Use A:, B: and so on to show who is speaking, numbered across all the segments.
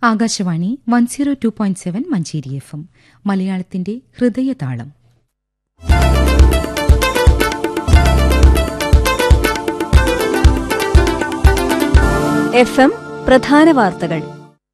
A: Akashvani one zero two point seven Manjeri F M മലയാളത്തിന്റെ ഹൃദയതാളം
B: F M പ്രധാന വാർത്തകൾ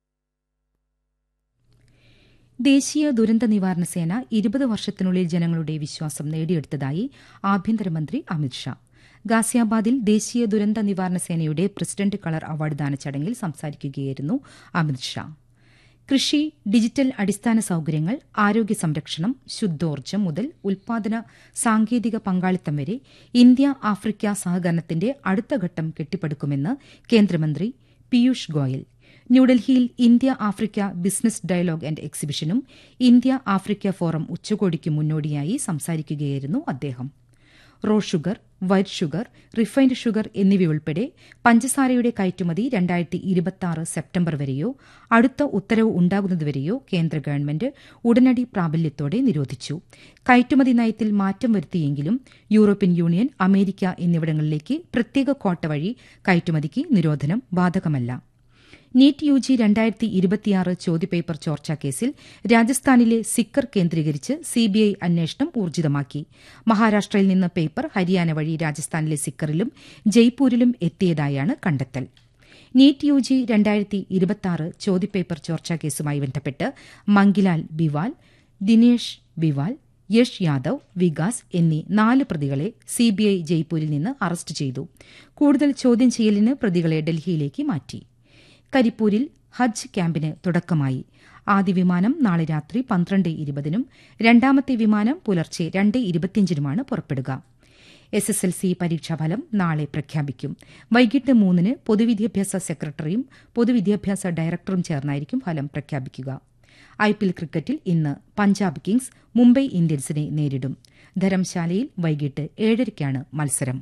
A: ദേശീയ ദുരന്ത നിവാരണ സേന ഇരുപത് വർഷത്തിനുള്ളിൽ ജനങ്ങളുടെ വിശ്വാസം നേടിയെടുത്തതായി ആഭ്യന്തരമന്ത്രി അമിത്ഷാ ഗാസിയാബാദിൽ ദേശീയ ദുരന്ത നിവാരണ സേനയുടെ പ്രസിഡന്റ് കളർ അവാർഡ് ദാന ചടങ്ങിൽ സംസാരിക്കുകയായിരുന്നു അമിത്ഷാ കൃഷി ഡിജിറ്റൽ അടിസ്ഥാന സൌകര്യങ്ങൾ ആരോഗ്യ സംരക്ഷണം ശുദ്ധോർജ്ജം മുതൽ ഉൽപാദന സാങ്കേതിക പങ്കാളിത്തം വരെ ഇന്ത്യ ആഫ്രിക്ക സഹകരണത്തിന്റെ അടുത്ത ഘട്ടം കെട്ടിപ്പടുക്കുമെന്ന് കേന്ദ്രമന്ത്രി പീയൂഷ് ഗോയൽ ന്യൂഡൽഹിയിൽ India Africa business dialogue and എക്സിബിഷനും ഇന്ത്യ ആഫ്രിക്ക ഫോറം ഉച്ചകോടിക്ക് മുന്നോടിയായി സംസാരിക്കുകയായിരുന്നു അദ്ദേഹം raw sugar white sugar refined sugar എന്നിവയുൾപ്പെടെ പഞ്ചസാരയുടെ കയറ്റുമതി രണ്ടായിരത്തി ഇരുപത്തിയാറ് സെപ്റ്റംബർ വരെയോ അടുത്ത ഉത്തരവ് ഉണ്ടാകുന്നതുവരെയോ കേന്ദ്ര ഗവൺമെന്റ് ഉടനടി പ്രാബല്യത്തോടെ നിരോധിച്ചു കയറ്റുമതി നയത്തിൽ മാറ്റം വരുത്തിയെങ്കിലും യൂറോപ്യൻ യൂണിയൻ അമേരിക്ക എന്നിവിടങ്ങളിലേക്ക് പ്രത്യേക കോട്ട വഴി കയറ്റുമതിക്ക് നിരോധനം ബാധകമല്ല നീറ്റ് യു ജി രണ്ടായിരത്തി ഇരുപത്തിയാറ് ചോദ്യപേപ്പർ ചോർച്ചാ കേസിൽ രാജസ്ഥാനിലെ സിക്കർ കേന്ദ്രീകരിച്ച് സിബിഐ അന്വേഷണം ഊർജിതമാക്കി മഹാരാഷ്ട്രയിൽ നിന്ന് പേപ്പർ ഹരിയാന വഴി രാജസ്ഥാനിലെ സിക്കറിലും ജയ്പൂരിലും എത്തിയതായാണ് കണ്ടെത്തൽ നീറ്റ് യു ജി രണ്ടായിരത്തി ഇരുപത്തിയാറ് ചോദ്യപേപ്പർ ചോർച്ചാ കേസുമായി ബന്ധപ്പെട്ട് മങ്കിലാൽ ബിവാൽ ദിനേഷ് ബിവാൽ യഷ് യാദവ് വികാസ് എന്നീ നാല് പ്രതികളെ സിബിഐ ജയ്പൂരിൽ നിന്ന് അറസ്റ്റ് ചെയ്തു കൂടുതൽ ചോദ്യം ചെയ്യലിന് പ്രതികളെ ഡൽഹിയിലേക്ക് മാറ്റി കരിപ്പൂരിൽ ഹജ്ജ് ക്യാമ്പിന് തുടക്കമായി ആദ്യ വിമാനം നാളെ രാത്രി പന്ത്രണ്ട് ഇരുപതിനും രണ്ടാമത്തെ വിമാനം പുലർച്ചെ രണ്ട് ഇരുപത്തിയഞ്ചിനുമാണ് പുറപ്പെടുക എസ് എസ് എൽ സി പരീക്ഷാഫലം നാളെ പ്രഖ്യാപിക്കും വൈകിട്ട് മൂന്നിന് പൊതുവിദ്യാഭ്യാസ സെക്രട്ടറിയും പൊതുവിദ്യാഭ്യാസ ഡയറക്ടറും ചേർന്നായിരിക്കും ഫലം പ്രഖ്യാപിക്കുക ഐ പി എൽ ക്രിക്കറ്റിൽ ഇന്ന് പഞ്ചാബ് കിങ്സ് മുംബൈ ഇന്ത്യൻസിനെ നേരിടും ധരംശാലയിൽ വൈകിട്ട് ഏഴരയ്ക്കാണ് മത്സരം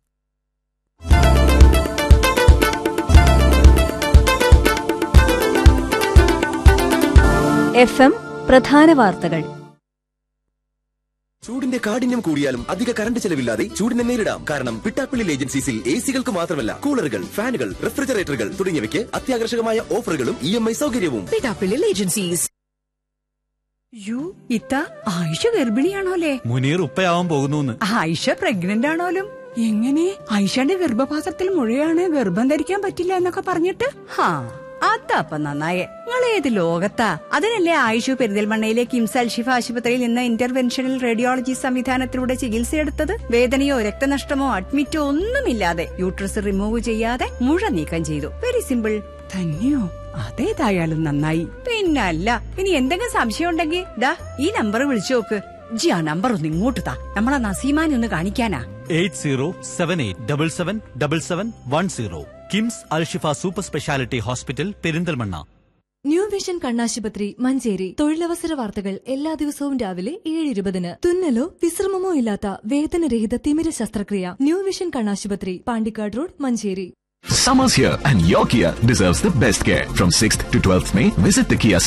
B: എഫ് എം പ്രധാന വാർത്തകൾ
C: ചൂടിന്റെ കാഠിന്യം കൂടിയാലും അധിക കറണ്ട് ചെലവില്ലാതെ ചൂടിനെ നേരിടാം കാരണം പിട്ടാപ്പിള്ളി ഏജൻസീസിൽ എ സികൾക്ക് മാത്രമല്ല കൂളറുകൾ ഫാനുകൾ റെഫ്രിജറേറ്ററുകൾ തുടങ്ങിയവയ്ക്ക് അത്യാകർഷകമായ ഓഫറുകളും ഇ എം ഐ സൗകര്യവും
D: പിടാപ്പിള്ളിൽ ഏജൻസീസ് യു ഇത്ത ആയിഷ ഗർഭിണിയാണോലേ
E: മുനീർ ഉപ്പയാവാൻ പോകുന്നു
D: ആയിഷ പ്രഗ്നന്റ് ആണോലും എങ്ങനെ ആയിഷയുടെ ഗർഭപാത്രത്തിൽ മുഴയാണ് ഗർഭം ധരിക്കാൻ പറ്റില്ല എന്നൊക്കെ പറഞ്ഞിട്ട് ഹാ അതപ്പ നന്നായേ നിങ്ങൾ ഏത് ലോകത്താ അതിനല്ലേ ആയിഷു പെരിന്തൽമണ്ണയിലെ കിംസ് അൽഷിഫ ആശുപത്രിയിൽ നിന്ന് ഇന്റർവെൻഷണൽ റേഡിയോളജി സംവിധാനത്തിലൂടെ ചികിത്സയെടുത്തത് വേദനയോ രക്തനഷ്ടമോ അഡ്മിറ്റോ ഒന്നുമില്ലാതെ യൂട്രസ് റിമൂവ് ചെയ്യാതെ മുഴ നീക്കം ചെയ്തു വെരി സിമ്പിൾ തന്നെയോ അതേതായാലും നന്നായി പിന്നല്ല ഇനി എന്തെങ്കിലും സംശയം ഉണ്ടെങ്കിൽ ദാ ഈ നമ്പർ വിളിച്ചു നോക്ക് ജി ആ നമ്പർ ഒന്ന് ഇങ്ങോട്ട് താ നമ്മളെ നസീമാനെ ഒന്ന് കാണിക്കാനാ
E: eight zero seven eight double seven double seven one zero KIMS Alshifa super speciality hospital Perinthalmanna
F: new vision കണ്ണാശുപത്രി മഞ്ചേരി തൊഴിലവസര വാർത്തകൾ എല്ലാ ദിവസവും രാവിലെ ഏഴ് ഇരുപതിന് തുന്നലോ വിശ്രമമോ ഇല്ലാത്ത വേദനരഹിത തിമിര ശസ്ത്രക്രിയ ന്യൂ വിഷൻ കണ്ണാശുപത്രി Pandikkad road Manjeri
G: Summer's here and your Kia deserves the best care. From 6th to 12th May, visit the Kia